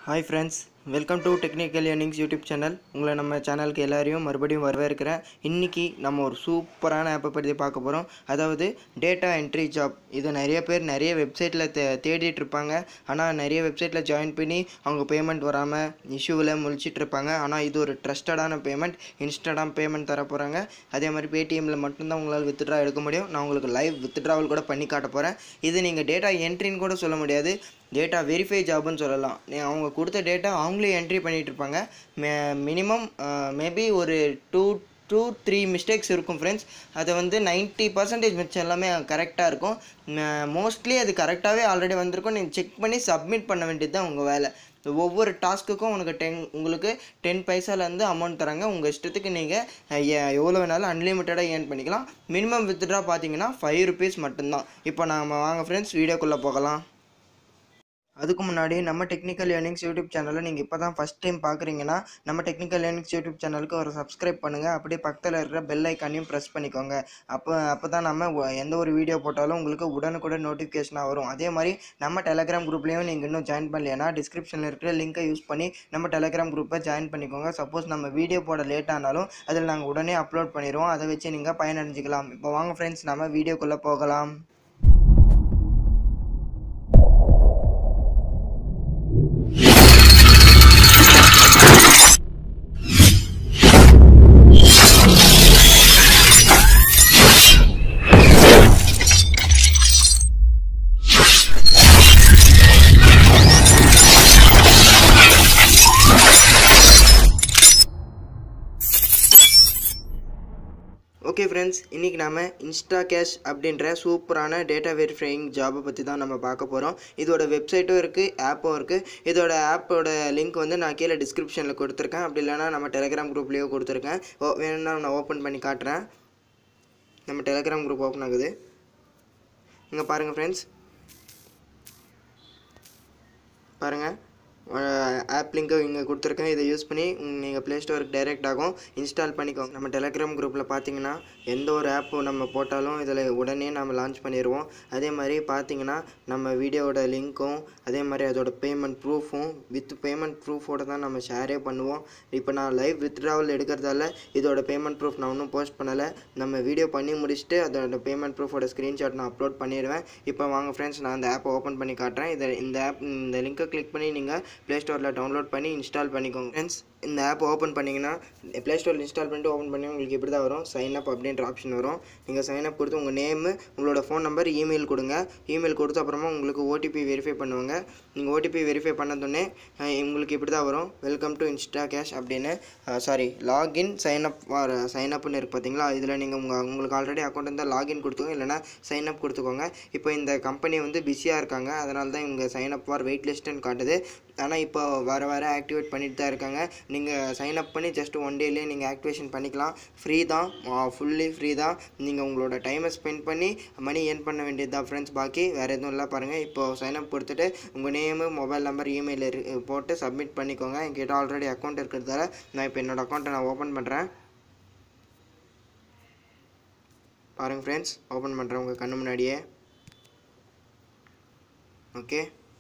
hi friends welcome to technical earnings YouTube channel உங்களை நம்ம சேனலுக்கு எல்லாரையும் மறுபடியும் வரவேற்கிறேன் இன்றைக்கி நம்ம ஒரு சூப்பரான ஆப்பை பற்றி பார்க்க போகிறோம் அதாவது டேட்டா என்ட்ரி ஜாப் இது நிறைய பேர் நிறைய வெப்சைட்டில் தே தேடிட்டு இருப்பாங்க ஆனால் நிறைய வெப்சைட்டில் ஜாயின் பண்ணி அவங்க பேமெண்ட் வராமல் இஷ்யூவில் முழிச்சிட்டு இருப்பாங்க ஆனால் இது ஒரு ட்ரஸ்டடான பேமெண்ட் இன்ஸ்டடாக பேமெண்ட் தர போகிறாங்க அதே மாதிரி பேடிஎம்மில் மட்டும்தான் உங்களால் வித்ட்ரா எடுக்க முடியும் நான் உங்களுக்கு லைவ் வித்ட்ராவல் கூட பண்ணி காட்ட போகிறேன் இது நீங்கள் டேட்டா என்ட்ரின்னு கூட சொல்ல முடியாது டேட்டா வெரிஃபை ஜாப்னு சொல்லலாம் நீ அவங்க கொடுத்த டேட்டா அவங்களே என்ட்ரி பண்ணிகிட்டு இருப்பாங்க மே மினிமம் மேபி ஒரு டூ டூ த்ரீ மிஸ்டேக்ஸ் இருக்கும் ஃப்ரெண்ட்ஸ் அதை வந்து நைன்ட்டி பர்சன்டேஜ் மிச்சம் எல்லாமே கரெக்டாக இருக்கும் மோஸ்ட்லி அது கரெக்டாகவே ஆல்ரெடி வந்திருக்கும் நீங்கள் செக் பண்ணி சப்மிட் பண்ண வேண்டியது தான் உங்கள் வேலை ஒவ்வொரு டாஸ்க்குக்கும் உனக்கு டென் உங்களுக்கு டென் பைசாலேருந்து அமௌண்ட் தராங்க உங்கள் இஷ்டத்துக்கு நீங்கள் எவ்வளோ வேணாலும் அன்லிமிட்டடாக ஏர்ன் பண்ணிக்கலாம் மினிமம் வித்ட்ரா பார்த்தீங்கன்னா ஃபைவ் ருபீஸ் மட்டும்தான் இப்போ நாம் வாங்க ஃப்ரெண்ட்ஸ் வீடியோக்குள்ளே போகலாம் அதுக்கு முன்னாடி நம்ம டெக்னிக்கல் earnings யூடியூப் சேனலை நீங்கள் இப்போ தான் ஃபஸ்ட் டைம் பார்க்குறீங்கன்னா நம்ம டெக்னிக்கல் earnings யூடியூப் சேனலுக்கு ஒரு சப்ஸ்கிரைப் பண்ணுங்கள் அப்படியே பக்கத்தில் இருக்கிற பெல் ஐக்கானையும் ப்ரெஸ் பண்ணிக்கோங்க அப்போ அப்போ தான் நம்ம ஒ- எந்த ஒரு வீடியோ போட்டாலும் உங்களுக்கு உடனுக்குடன் நோட்டிஃபிகேஷனாக வரும் அதே மாதிரி நம்ம டெலகிராம் குரூப்லேயும் நீங்கள் இன்னும் ஜாயின் பண்ணலைன்னா டிஸ்கிரிப்ஷனில் இருக்கிற லிங்கை யூஸ் பண்ணி நம்ம டெலகிராம் குரூப்பை ஜாயின் பண்ணிக்கோங்க சப்போஸ் நம்ம வீடியோ போட லேட் ஆனாலும் அதில் நாங்கள் உடனே அப்லோட் பண்ணிடுவோம் அதை வச்சு நீங்கள் பயனடைஞ்சிக்கலாம் இப்போ வாங்க ஃப்ரெண்ட்ஸ் நம்ம வீடியோக்குள்ளே போகலாம் ஓகே ஃப்ரெண்ட்ஸ் இன்றைக்கி நாம இன்ஸ்டா கேஷ் அப்படின்ற சூப்பரான டேட்டா வெரிஃபையிங் ஜாபை பற்றி தான் நம்ம பார்க்க போகிறோம் இதோட வெப்சைட்டும் இருக்குது ஆப்பும் இருக்குது இதோட ஆப்போட லிங்க் வந்து நான் கீழே டிஸ்கிரிப்ஷனில் கொடுத்துருக்கேன் அப்படி இல்லைன்னா நம்ம டெலிகிராம் குரூப்லேயோ கொடுத்துருக்கேன் ஓ வேணும்னா நான் ஓப்பன் பண்ணி காட்டுறேன் நம்ம டெலிகிராம் குரூப் ஓப்பன் ஆகுது இங்கே பாருங்கள் ஃப்ரெண்ட்ஸ் பாருங்கள் ஆப் லிங்க்கு இங்கே கொடுத்துருக்கேன் இதை யூஸ் பண்ணி நீங்கள் ப்ளே ஸ்டோருக்கு டைரெக்ட் ஆகும் இன்ஸ்டால் பண்ணிக்கோங்க நம்ம டெலகிராம் குரூப்பில் பார்த்தீங்கன்னா எந்த ஒரு ஆப்பு நம்ம போட்டாலும் இதில் உடனே நம்ம லான்ச் பண்ணிடுவோம் அதே மாதிரி பார்த்தீங்கன்னா நம்ம வீடியோவோட லிங்க்கும் அதே மாதிரி அதோட பேமெண்ட் ப்ரூஃபும் வித் பேமெண்ட் ப்ரூஃபோட தான் நம்ம ஷேரே பண்ணுவோம் இப்போ நான் லைவ் வித்ட்ராவல் எடுக்கிறதால இதோட பேமெண்ட் ப்ரூஃப் நான் இன்னும் போஸ்ட் பண்ணலை நம்ம வீடியோ பண்ணி முடிச்சுட்டு அதோட பேமெண்ட் ப்ரூஃபோட ஸ்க்ரீன்ஷாட் நான் அப்லோட் பண்ணிடுவேன் இப்போ வாங்க ஃப்ரெண்ட்ஸ் நான் அந்த ஆப்பை ஓப்பன் பண்ணி காட்டுறேன் இதை இந்த ஆப் இந்த லிங்கை கிளிக் பண்ணி நீங்கள் ப்ளே ஸ்டோரில் டவுன்லோட் பண்ணி இன்ஸ்டால் பண்ணிக்கோங்க ஃப்ரெண்ட்ஸ் இந்த ஆப் ஓப்பன் பண்ணிங்கன்னா ப்ளே ஸ்டோரில் இன்ஸ்டால் பண்ணிட்டு ஓப்பன் பண்ணி உங்களுக்கு இப்படி தான் வரும் சைன் அப் அப்படின்ற ஆப்ஷன் வரும் நீங்கள் சைன் அப் கொடுத்து உங்கள் நேமு உங்களோட ஃபோன் நம்பர் இமெயில் கொடுங்க இமெயில் கொடுத்த அப்புறமா உங்களுக்கு ஓடிபி வெரிஃபை பண்ணுவாங்க நீங்கள் ஓடிபி வெரிஃபை பண்ணதுன்னே உங்களுக்கு இப்படி தான் வரும் வெல்கம் டு இன்ஸ்டா கேஷ் அப்படின்னு sorry login sign up sign அப்னு இருக்குது பார்த்தீங்களா இதில் நீங்கள் உங்கள் உங்களுக்கு ஆல்ரெடி அக்கௌண்ட் இருந்தால் லாகின் கொடுத்துக்கோங்க இல்லைனா சைன் அப் கொடுத்துக்கோங்க இப்போ இந்த கம்பெனி வந்து பிஸியாக இருக்காங்க அதனால தான் இவங்க சைன் அப் ஃபார் வெயிட் லிஸ்ட்டுன்னு காட்டுது ஆனால் இப்போ வர வர ஆக்டிவேட் பண்ணிட்டு தான் இருக்காங்க நீங்கள் சைன் அப் பண்ணி ஜஸ்ட் ஒன் டேலேயே நீங்கள் ஆக்டிவேஷன் பண்ணிக்கலாம் ஃப்ரீ தான் ஃபுல்லி ஃப்ரீ தான் நீங்கள் உங்களோட டைமை ஸ்பெண்ட் பண்ணி மணி ஏர்ன் பண்ண வேண்டியது தான் ஃப்ரெண்ட்ஸ் பாக்கி வேறு எதுவும் இல்லை பாருங்கள் இப்போ சைன் அப் கொடுத்துட்டு உங்கள் நேமு மொபைல் நம்பர் இமெயில் போட்டு சப்மிட் பண்ணிக்கோங்க என்கிட்ட ஆல்ரெடி அக்கௌண்ட் இருக்கிறதால நான் இப்போ என்னோடய அக்கௌண்ட்டை நான் ஓப்பன் பண்ணுறேன் பாருங்கள் ஃப்ரெண்ட்ஸ் ஓப்பன் பண்ணுறேன் உங்கள் கண்ணு முன்னாடியே ஓகே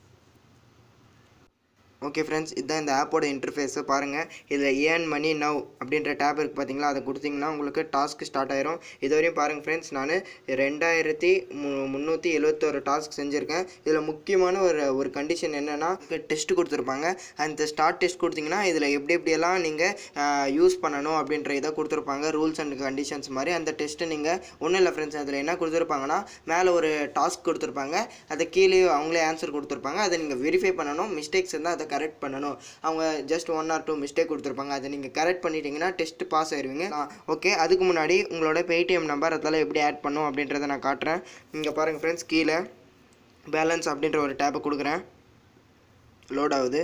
ஓகே ஃப்ரெண்ட்ஸ் இதுதான் இந்த ஆப்போட இன்டர்ஃபேஸு பாருங்கள் இதில் ஏர்ன் மணி நவ் அப்படின்ற டேப் இருக்குது பார்த்தீங்களா அதை கொடுத்தீங்கன்னா உங்களுக்கு டாஸ்க் ஸ்டார்ட் ஆயிரும் இது வரையும் பாருங்கள் ஃப்ரெண்ட்ஸ் நான் ரெண்டாயிரத்தி மு முந்நூற்றி எழுபத்தோரு டாஸ்க் செஞ்சுருக்கேன் இதில் முக்கியமான ஒரு ஒரு கண்டிஷன் என்னென்னா டெஸ்ட் கொடுத்துருப்பாங்க அந்த ஸ்டார்ட் டெஸ்ட் கொடுத்தீங்கன்னா இதில் எப்படி எப்படியெல்லாம் நீங்கள் யூஸ் பண்ணணும் அப்படின்ற இதை கொடுத்துருப்பாங்க ரூல்ஸ் அண்ட் கண்டிஷன்ஸ் மாதிரி அந்த டெஸ்ட்டை நீங்கள் ஒன்றும் இல்லை ஃப்ரெண்ட்ஸ் அதில் என்ன கொடுத்துருப்பாங்கன்னா மேலே ஒரு டாஸ்க் கொடுத்துருப்பாங்க அதை கீழே அவங்களே ஆன்சர் கொடுத்துருப்பாங்க அதை நீங்கள் வெரிஃபை பண்ணணும் மிஸ்டேக்ஸ் இருந்தால் அதை கரெக்ட் பண்ணணும் அவங்க just one or two mistake கொடுத்துருப்பாங்க அதை நீங்கள் கரெக்ட் பண்ணிட்டீங்கன்னா டெஸ்ட் பாஸ் ஆயிருவீங்க ஓகே அதுக்கு முன்னாடி உங்களோட பேடிஎம் நம்பர் அதில் எப்படி ஆட் பண்ணும் அப்படின்றத நான் காட்டுறேன் இங்கே பாருங்கள் ஃப்ரெண்ட்ஸ் கீழே பேலன்ஸ் அப்படின்ற ஒரு டேப்பை கொடுக்குறேன் லோட் ஆகுது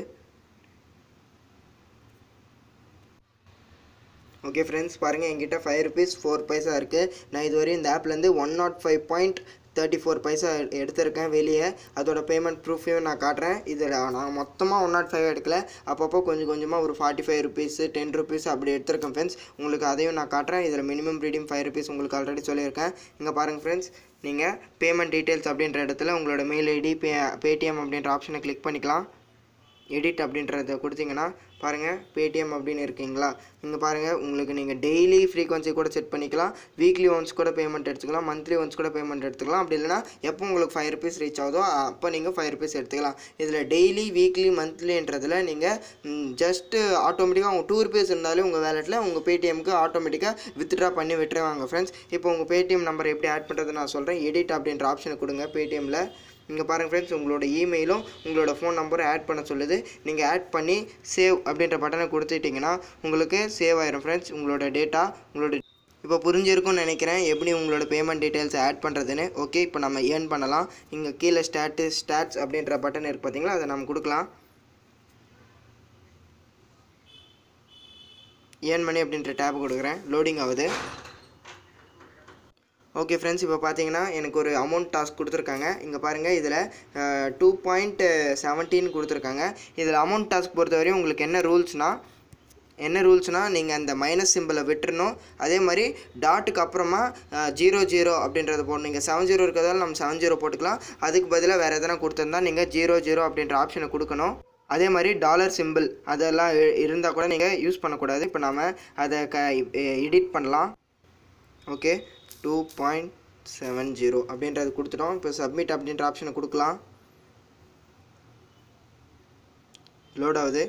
ஓகே ஃப்ரெண்ட்ஸ் பாருங்கள் என்கிட்ட ஃபைவ் ருபீஸ் ஃபோர் பைசா இருக்குது நான் இதுவரையும் இந்த ஆப்லேருந்து one nought five point thirty four பைசா எடுத்திருக்கேன் வெளியே அதோட பேமெண்ட் ப்ரூஃபையும் நான் காட்டுறேன் இதில் நான் மொத்தமாக ஒன் நாட் ஃபைவ் எடுக்கல அப்பப்போ கொஞ்சம் கொஞ்சமாக ஒரு forty five rupees ten rupees அப்படி எடுத்திருக்கேன் ஃப்ரெண்ட்ஸ் உங்களுக்கு அதையும் நான் காட்டுறேன் இதில் மினிமம் ரீடிங் ஃபைவ் ருபீஸ் உங்களுக்கு ஆல்ரெடி சொல்லியிருக்கேன் இங்கே பாருங்கள் ஃப்ரெண்ட்ஸ் நீங்கள் பேமெண்ட் டீட்டெயில்ஸ் அப்படின்ற இடத்துல உங்களோட மெயில் ஐடி பே பேடிஎம் அப்படின்ற ஆப்ஷனை கிளிக் பண்ணிக்கலாம் எடிட் அப்படின்றத கொடுத்தீங்கன்னா பாருங்கள் பேடிஎம் அப்படின்னு இருக்கீங்களா இங்கே பாருங்கள் உங்களுக்கு நீங்கள் டெய்லி ஃப்ரீக்வன்சி கூட செட் பண்ணிக்கலாம் வீக்லி ஒன்ஸ் கூட பேமெண்ட் எடுத்துக்கலாம் மந்த்லி ஒன்ஸ் கூட பேமெண்ட் எடுத்துக்கலாம் அப்படி இல்லைனா எப்போ உங்களுக்கு ஃபைவ் ருபீஸ் ரீச் ஆகுதோ அப்போ நீங்கள் ஃபைவ் ருபீஸ் எடுத்துக்கலாம் இதில் டெய்லி வீக்லி மந்த்லின்றதில் நீங்கள் ஜஸ்ட்டு ஆட்டோமேட்டிக்காக உங்கள் டூ ருபீஸ் இருந்தாலே உங்கள் வேலெட்டில் உங்கள் பேடிஎம்க்கு ஆட்டோமேட்டிக்காக வித்ட்ரா பண்ணி விட்டுருவாங்க ஃப்ரெண்ட்ஸ் இப்போ உங்கள் பேடிஎம் நம்பர் எப்படி ஆட் பண்ணுறது நான் சொல்கிறேன் எடிட் அப்படின்ற ஆப்ஷனை கொடுங்க பேடிஎம்மில் இங்கே பாருங்கள் ஃப்ரெண்ட்ஸ் உங்களோட இமெயிலும் உங்களோட ஃபோன் நம்பரும் ஆட் பண்ண சொல்லுது நீங்கள் ஆட் பண்ணி சேவ் அப்படின்ற பட்டனை கொடுத்துட்டிங்கன்னா உங்களுக்கு சேவ் ஆயிரும் ஃப்ரெண்ட்ஸ் உங்களோட டேட்டா உங்களோட இப்போ புரிஞ்சிருக்கும்னு நினைக்கிறேன் எப்படி உங்களோட பேமெண்ட் டீட்டெயில்ஸ் ஆட் பண்ணுறதுன்னு ஓகே இப்போ நம்ம ஏர்ன் பண்ணலாம் இங்கே கீழே ஸ்டாட்டு ஸ்டாட்ஸ் அப்படின்ற பட்டன் இருக்குது பார்த்தீங்களா அதை நம்ம கொடுக்கலாம் ஏர்ன் மணி அப்படின்ற டேப் கொடுக்குறேன் லோடிங் ஆகுது ஓகே ஃப்ரெண்ட்ஸ் இப்போ பார்த்தீங்கன்னா எனக்கு ஒரு அமௌண்ட் டாஸ்க் கொடுத்துருக்காங்க இங்கே பாருங்கள் இதில் டூ பாயிண்ட் செவன்டீன் கொடுத்துருக்காங்க இதில் அமௌண்ட் டாஸ்க் பொறுத்தவரையும் உங்களுக்கு என்ன ரூல்ஸ்னால் என்ன ரூல்ஸ்னால் நீங்கள் அந்த மைனஸ் சிம்பிளை விட்டுறணும் அதே மாதிரி டாட்டுக்கு அப்புறமா ஜீரோ ஜீரோ அப்படின்றத போடணும் நீங்கள் செவன் ஜீரோ இருக்கிறதால நம்ம செவன் ஜீரோ போட்டுக்கலாம் அதுக்கு பதிலாக வேறு எதனா கொடுத்துருந்தா நீங்கள் ஜீரோ ஜீரோ அப்படின்ற ஆப்ஷனை கொடுக்கணும் அதே மாதிரி டாலர் சிம்பிள் அதெல்லாம் இருந்தால் கூட நீங்கள் யூஸ் பண்ணக்கூடாது இப்போ நாம் அதை க எடிட் பண்ணலாம் okay two point seven zero அப்படின்றது கொடுத்துட்டோம் இப்போ சப்மிட் அப்படின்ற ஆப்ஷனை கொடுக்கலாம் லோட் ஆகுது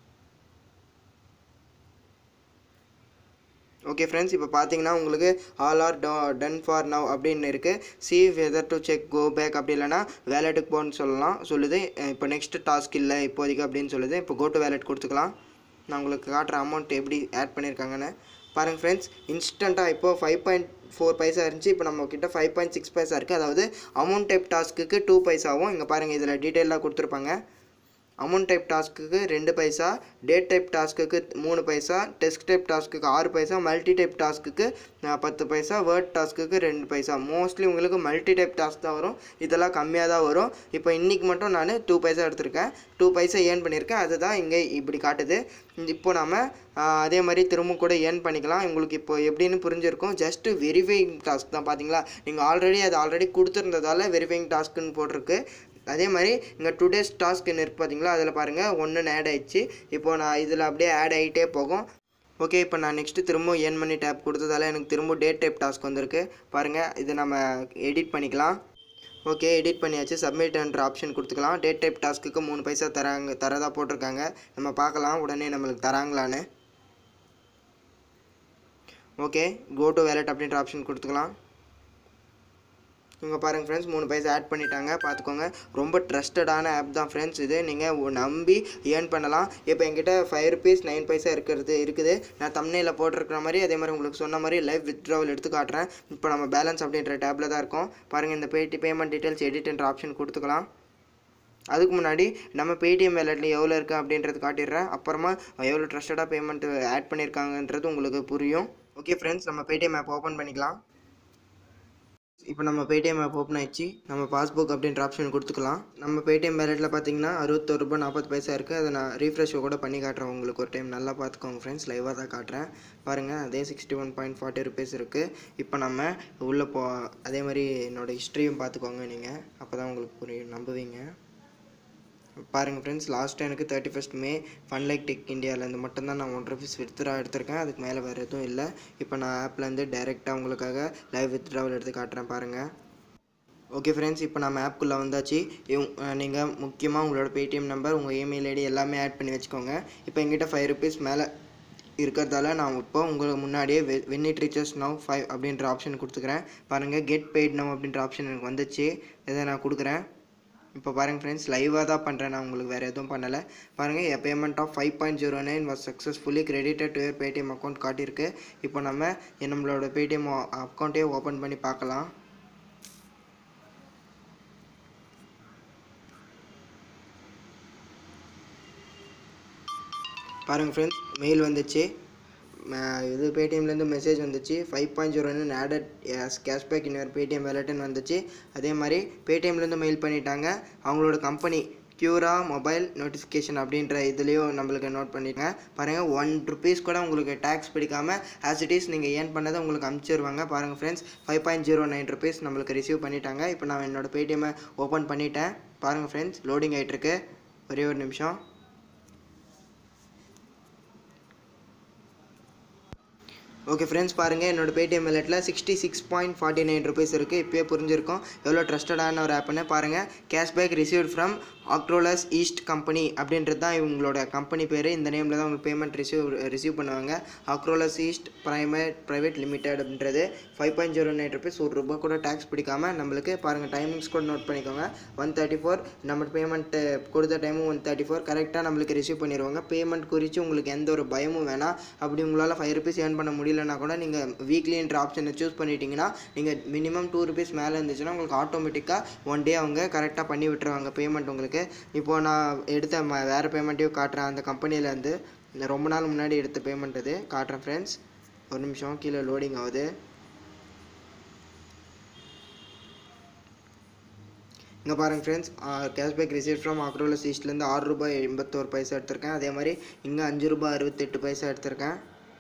ஓகே ஃப்ரெண்ட்ஸ் இப்போ பார்த்தீங்கன்னா உங்களுக்கு all are done for now அப்படின்னு இருக்குது see whether to check go back அப்படி இல்லைனா வேலெட்டுக்கு போன்னு சொல்லலாம் சொல்லுது இப்போ நெக்ஸ்ட் டாஸ்க் இல்லை இப்போதைக்கு அப்படின்னு சொல்லுது இப்போ கோ டு வேலெட் கொடுத்துக்கலாம் நான் உங்களுக்கு காட்டுற அமௌண்ட் எப்படி ஆட் பண்ணியிருக்காங்கன்னு பாருங்கள் ஃப்ரெண்ட்ஸ் இன்ஸ்டண்ட்டாக இப்போது ஃபைவ் பாயிண்ட் ஃபோர் பைசா இருந்துச்சு இப்போ நம்ம கிட்ட ஃபைவ் பாயிண்ட் சிக்ஸ் பைசா இருக்குது அதாவது அமௌண்ட் டைப் டாஸ்க்குக்கு டூ பைசாவும் இங்கே பாருங்கள் இதில் டீட்டெயிலாக கொடுத்துருப்பாங்க அமௌண்ட் டைப் டாஸ்க்குக்கு ரெண்டு பைசா டேட் டைப் டாஸ்க்குக்கு மூணு பைசா டெஸ்க் டைப் டாஸ்க்குக்கு ஆறு பைசா மல்டி டைப் டாஸ்க்குக்கு பத்து பைசா வேர்ட் டாஸ்க்குக்கு ரெண்டு பைசா மோஸ்ட்லி உங்களுக்கு மல்டி டைப் டாஸ்க் தான் வரும் இதெல்லாம் கம்மியாக தான் வரும் இப்போ இன்றைக்கி மட்டும் நான் டூ பைசா எடுத்திருக்கேன் டூ பைசா ஏர்ன் பண்ணியிருக்கேன் அதுதான் இங்கே இப்படி காட்டுது இப்போ நம்ம அதே மாதிரி திரும்ப கூட ஏர்ன் பண்ணிக்கலாம் உங்களுக்கு இப்போ எப்படின்னு புரிஞ்சிருக்கும் ஜஸ்ட்டு வெரிஃபைங் டாஸ்க் தான் பார்த்தீங்களா நீங்கள் ஆல்ரெடி அது ஆல்ரெடி கொடுத்துருந்ததால வெரிஃபைங் டாஸ்க்குன்னு போட்டிருக்கு அதே மாதிரி இங்கே டுடேஸ் டாஸ்க்னு இருக்குது பார்த்தீங்களா அதில் பாருங்கள் ஒன்று ஆட் ஆயிடுச்சு இப்போ நான் இதில் அப்படியே ஆட் ஆகிட்டே போகும் ஓகே இப்போ நான் நெக்ஸ்ட்டு திரும்ப ஏர்ன் பண்ணி டேப் கொடுத்ததால எனக்கு திரும்ப டேட் டைப் டாஸ்க் வந்திருக்கு பாருங்கள் இதை நம்ம எடிட் பண்ணிக்கலாம் ஓகே எடிட் பண்ணியாச்சு சப்மிட்ன்ற ஆப்ஷன் கொடுத்துக்கலாம் டேட் டைப் டாஸ்க்குக்கு மூணு பைசா தராங்க தரதா போட்டிருக்காங்க நம்ம பார்க்கலாம் உடனே நம்மளுக்கு தராங்களான்னு ஓகே கோ டு வேலட் அப்படின்ற ஆப்ஷன் கொடுத்துக்கலாம் இவங்க பாருங்கள் ஃப்ரெண்ட்ஸ் மூணு பைசா ஆட் பண்ணிட்டாங்க பார்த்துக்கோங்க ரொம்ப ட்ரஸ்டடான ஆப் தான் ஃப்ரெண்ட்ஸ் இது நீங்கள் நம்பி ஏர்ன் பண்ணலாம் இப்போ என்கிட்ட ஃபைவ் ருபீஸ் நைன் பைசா இருக்கிறது இருக்குது நான் தம்னையில் போட்டிருக்கிற மாதிரி அதே மாதிரி உங்களுக்கு சொன்ன மாதிரி லைவ் வித்ட்ராவல் எடுத்து காட்டுறேன் இப்போ நம்ம பேலன்ஸ் அப்படின்ற டேப்பில் தான் இருக்கோம் பாருங்கள் இந்த பேடி பேமெண்ட் டீட்டெயில்ஸ் எடிட்ன்ற ஆப்ஷன் கொடுத்துக்கலாம் அதுக்கு முன்னாடி நம்ம பேடிஎம் வேலெட்டில் எவ்வளோ இருக்குது அப்படின்றது காட்டிடுறேன் அப்புறமா எவ்வளோ ட்ரஸ்டடாக பேமெண்ட் ஆட் பண்ணியிருக்காங்கன்றது உங்களுக்கு புரியும் ஓகே ஃப்ரெண்ட்ஸ் நம்ம பேடிஎம் ஆப் ஓப்பன் பண்ணிக்கலாம் இப்போ நம்ம பேடிஎம் ஆப் ஓப்பன் ஆயிடுச்சு நம்ம பாஸ்புக் அப்படின்ற ஆப்ஷன் கொடுத்துக்கலாம் நம்ம பேடிஎம் வேலெட்டில் பார்த்தீங்கன்னா அறுபத்தொரு ரூபாய் நாற்பது பைசா இருக்குது அதை நான் ரீஃப்ரெஷ் கூட பண்ணி காட்டுறேன் உங்களுக்கு ஒரு டைம் நல்லா பார்த்துக்கோங்க ஃப்ரெண்ட்ஸ் லைவாக தான் காட்டுறேன் பாருங்கள் அதே sixty one point forty rupees இருக்குது இப்போ நம்ம உள்ளே போ அதே மாதிரி என்னோடய ஹிஸ்ட்ரியும் பார்த்துக்கோங்க நீங்கள் அப்போ தான் உங்களுக்கு புரியும் நம்புவீங்க பாருங்கள் ஃப்ரெண்ட்ஸ் லாஸ்ட்டு எனக்கு thirty first May fun like tech இந்தியாவிலேருந்து மட்டும்தான் நான் ஒன் ருபீஸ் வித்ட்ரா எடுத்திருக்கேன் அதுக்கு மேலே வேறு எதுவும் இல்லை இப்போ நான் ஆப்லேருந்து டைரெக்டாக உங்களுக்காக லைவ் வித்ட்ராவல் எடுத்து காட்டுறேன் பாருங்கள் ஓகே ஃப்ரெண்ட்ஸ் இப்போ நம்ம ஆப்குள்ளே வந்தாச்சு நீங்கள் முக்கியமாக உங்களோட பேடிஎம் நம்பர் உங்கள் இமெயில் ஐடி எல்லாமே ஆட் பண்ணி வச்சுக்கோங்க இப்போ எங்கிட்ட ஃபைவ் ருபீஸ் மேலே இருக்கிறதால நான் இப்போ உங்களுக்கு முன்னாடியே வெ when it reaches now five அப்படின்ற ஆப்ஷன் கொடுத்துக்கிறேன் பாருங்கள் கெட் பெய்ட் நவ் அப்படின்ற ஆப்ஷன் எனக்கு வந்துச்சு இதை நான் கொடுக்குறேன் இப்போ பாருங்கள் ஃப்ரெண்ட்ஸ் லைவாக தான் பண்ணுறேன் நான் உங்களுக்கு வேறு எதுவும் பண்ணலை பாருங்கள் a payment of five point zero nine was successfully credited to your Paytm account காட்டியிருக்கு இப்போ நம்ம நம்மளோட பேடிஎம் அக்கௌண்ட்டே ஓப்பன் பண்ணி பார்க்கலாம் பாருங்கள் ஃப்ரெண்ட்ஸ் மெயில் வந்துச்சு இது பேடிஎம்லேருந்து மெசேஜ் வந்துச்சு ஃபைவ் பாயிண்ட் ஜீரோன்னு ஆடட் கேஷ்பேக் இன்னொரு பேடிஎம் வேலட்டுன்னு வந்துச்சு அதே மாதிரி பேடிஎம்லேருந்து மெயில் பண்ணிட்டாங்க அவங்களோட கம்பெனி க்யூரா மொபைல் நோட்டிஃபிகேஷன் அப்படின்ற இதுலேயும் நம்மளுக்கு நோட் பண்ணிட்டாங்க பாருங்கள் ஒன் ருபீஸ் கூட உங்களுக்கு டேக்ஸ் பிடிக்காமல் ஆஸ் இட் இஸ் நீங்கள் ஏர்ன் பண்ணதை உங்களுக்கு அனுப்பிச்சிருவாங்க பாருங்கள் friends five point zero nine rupees நம்மளுக்கு ரிசீவ் பண்ணிட்டாங்க இப்போ நான் என்னோடய பேடிஎம்மை ஓப்பன் பண்ணிட்டேன் பாருங்கள் ஃப்ரெண்ட்ஸ் லோடிங் ஆகிட்டுருக்கு ஒரே ஒரு நிமிஷம் ஓகே ஃப்ரெண்ட்ஸ் பாருங்கள் என்னோட பேடிஎம் வாலெட்டில் sixty six point forty nine rupees இருக்குது இப்போயே புரிஞ்சிருக்கும் எவ்வளோ ட்ரஸ்டடான ஒரு ஆப்னு பாருங்கள் கேஷ்பேக் ரிசீவ்ட் ஃப்ரம் ஆக்ட்ரோலஸ் ஈஸ்ட் கம்பெனி அப்படின்றது தான் இவங்களோட கம்பெனி பேர் இந்த நேமில் தான் உங்களுக்கு பேமெண்ட் ரிசீவ் ரிசீவ் பண்ணுவாங்க ஆக்ரோலஸ் ஈஸ்ட் ப்ரைமேட் ப்ரைவேட் லிமிடெட் அப்படின்றது five point zero nine rupees ஒரு ரூபா கூட டேக்ஸ் பிடிக்காம நம்மளுக்கு பாருங்கள் டைமிங்ஸ் கூட நோட் பண்ணிக்கோங்க ஒன் தேர்ட்டி ஃபோர் நம்ம பேமெண்ட்டு கொடுத்த டைமும் ஒன் தேர்ட்டி ஃபோர் கரெக்டாக நம்மளுக்கு ரிசீவ் பண்ணிடுவாங்க பேமெண்ட் குறித்து உங்களுக்கு எந்த ஒரு பயமும் வேணாம் அப்படி உங்களால் ஃபைவ் ருபீஸ் ஏர்ன் பண்ண முடியலன்னா கூட நீங்கள் வீக்லின்ற ஆப்ஷனை சூஸ் பண்ணிட்டீங்கன்னா நீங்கள் மினிமம் டூ ருபீஸ் மேலே இருந்துச்சுன்னா உங்களுக்கு ஆட்டோமேட்டிக்காக ஒன் டே அவங்க கரெக்டாக பண்ணி விட்டுருவாங்க பேமெண்ட் உங்களுக்கு இப்போது நான் எடுத்த ம வேறு பேமெண்ட்டையும் காட்டுறேன் அந்த கம்பெனிலேருந்து இந்த ரொம்ப நாள் முன்னாடி எடுத்த பேமெண்ட் இது காட்டுறேன் ஃப்ரெண்ட்ஸ் ஒரு நிமிஷம் கீழே லோடிங் ஆகுது இங்கே பாருங்கள் ஃப்ரெண்ட்ஸ் கேஷ்பேக் ரிசீவ் ஃப்ரம் அக்ரோலஸ் ஈஸ்ட்லேருந்து ஆறு ரூபாய் எண்பத்தோரு பைசா எடுத்திருக்கேன் அதே மாதிரி இங்கே அஞ்சு ரூபாய் அறுபத்தெட்டு பைசா எடுத்திருக்கேன்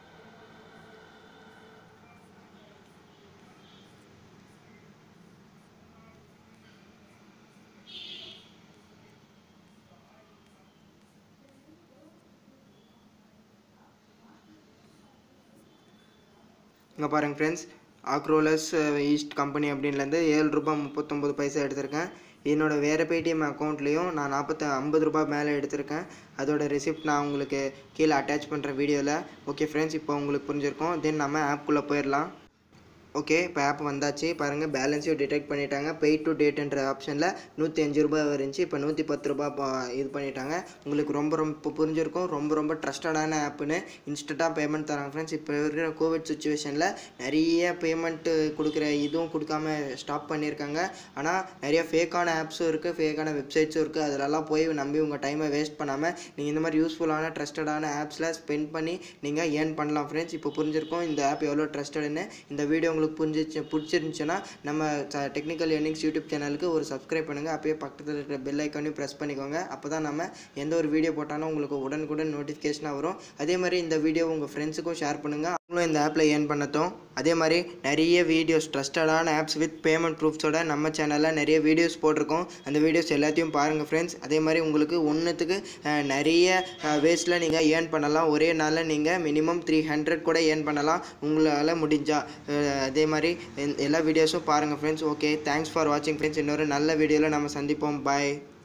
இங்கே பாருங்கள் ஃப்ரெண்ட்ஸ் ஆக்ரோலஸ் ஈஸ்ட் கம்பெனி அப்படின்லேருந்து ஏழு ரூபாய் முப்பத்தொம்பது பைசா எடுத்திருக்கேன் என்னோட வேறு பேடிஎம் அக்கௌண்ட்லேயும் நான் நாற்பத்தி ஐம்பது ரூபாய் மேலே எடுத்திருக்கேன் அதோட ரெசிப்ட் நான் உங்களுக்கு கீழே அட்டாச் பண்ணுறேன் வீடியோவில் ஓகே ஃப்ரெண்ட்ஸ் இப்போ உங்களுக்கு புரிஞ்சிருக்கும் தென் நம்ம ஆப்குள்ளே போயிடலாம் ஓகே இப்போ ஆப் வந்தாச்சு பாருங்கள் பேலன்ஸையும் டிடெக்ட் பண்ணிட்டாங்க பே டு டேட்ன்ற ஆப்ஷனில் நூற்றி அஞ்சு ரூபாய் இருந்துச்சு இப்போ நூற்றி பத்து ரூபாய் பா- இது பண்ணிட்டாங்க உங்களுக்கு ரொம்ப ரொம்ப இப்போ புரிஞ்சிருக்கும் ரொம்ப ரொம்ப ட்ரஸ்டடான ஆப்புன்னு இன்ஸ்டண்ட்டாக பேமெண்ட் தராங்க ஃப்ரெண்ட்ஸ் இப்போ இருக்கிற கோவிட் சுச்சுவேஷனில் நிறைய பேமெண்ட்டு கொடுக்குற இதுவும் கொடுக்காம ஸ்டாப் பண்ணியிருக்காங்க ஆனால் நிறைய ஃபேக்கான ஆப்ஸும் இருக்குது ஃபேக்கான வெப்சைட்ஸும் இருக்குது அதிலெல்லாம் போய் நம்பி உங்கள் டைமை வேஸ்ட் பண்ணாமல் நீங்கள் இந்த மாதிரி யூஸ்ஃபுல்லான ட்ரஸ்டடான ஆப்ஸில் ஸ்பெண்ட் பண்ணி நீங்கள் ஏர்ன் பண்ணலாம் ஃப்ரெண்ட்ஸ் இப்போ புரிஞ்சிருக்கும் இந்த ஆப் எவ்வளோ ட்ரஸ்டடுன்னு இந்த வீடியோ உங்களுக்கு புரிஞ்சிச்சு பிடிச்சிருந்துச்சுன்னா நம்ம டெக்னிக்கல் ஏர்னிங்ஸ் யூடியூப் சேனலுக்கு ஒரு சப்ஸ்கிரைப் பண்ணுங்கள் அப்பயே பக்கத்தில் இருக்கிற பெல் ஐக்கானையும் ப்ரெஸ் பண்ணிக்கோங்க அப்போ தான் நம்ம எந்த ஒரு வீடியோ போட்டாலும் உங்களுக்கு உடனுக்குடன் நோட்டிஃபிகேஷனாக வரும் அதே மாதிரி இந்த வீடியோ உங்கள் ஃப்ரெண்ட்ஸுக்கும் ஷேர் பண்ணுங்கள் அவங்களும் இந்த ஆப்பில் ஏர்ன் பண்ணட்டும் அதே மாதிரி நிறைய வீடியோஸ் ட்ரஸ்டடான ஆப்ஸ் வித் பேமெண்ட் ப்ரூஃப்ஸோட நம்ம சேனலில் நிறைய வீடியோஸ் போட்டிருக்கோம் அந்த வீடியோஸ் எல்லாத்தையும் பாருங்கள் ஃப்ரெண்ட்ஸ் அதே மாதிரி உங்களுக்கு ஒன்றுத்துக்கு நிறைய வேஸில் நீங்கள் ஏர்ன் பண்ணலாம் ஒரே நாளில் நீங்கள் மினிமம் த்ரீ ஹண்ட்ரட் கூட ஏர்ன் பண்ணலாம் உங்களால் முடிஞ்சா அஹ் அதே மாதிரி எல்- எல்லா வீடியோஸும் பாருங்கள் ஃப்ரெண்ட்ஸ் ஓகே தேங்க்ஸ் ஃபார் வாட்சிங் ஃப்ரெண்ட்ஸ் இன்னொரு நல்ல வீடியோவில் நம்ம சந்திப்போம் பாய்